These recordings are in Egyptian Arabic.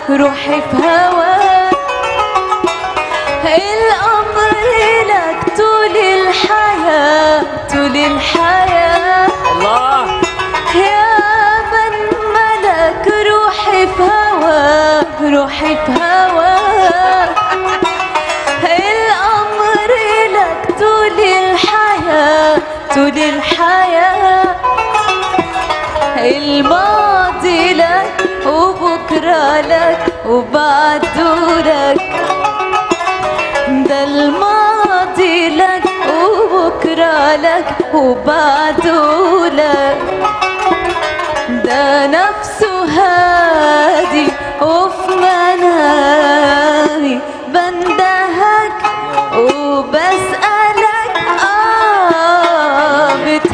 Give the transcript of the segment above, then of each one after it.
روحي في هواك الأمر لك طول الحياة طول الحياة الله يا من ملك روحي في هواك روحي في هواك الأمر لك طول الحياة طول الحياة الماضي لك وبكرة لك وبعده لك ده الماضي لك وبكرة لك وبعده لك ده نفسه هادي وفي منامي بندهك وبسألك آه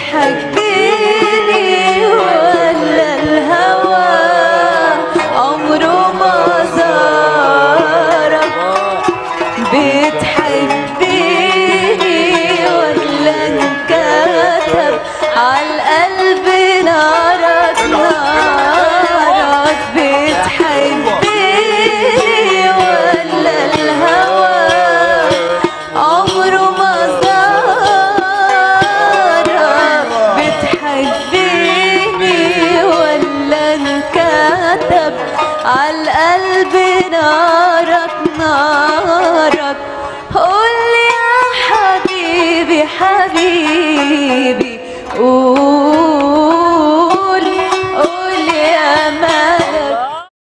بتحبيني ولا الهوى عمره ما زارك بتحبيني ولا انكتب عالقلب نارك نارك بتحبيني ولا الهوى عمره ما زارك بتحبيني ولا انكتب عالقلب نارك نارك قولي يا حبيبي حبيبي قول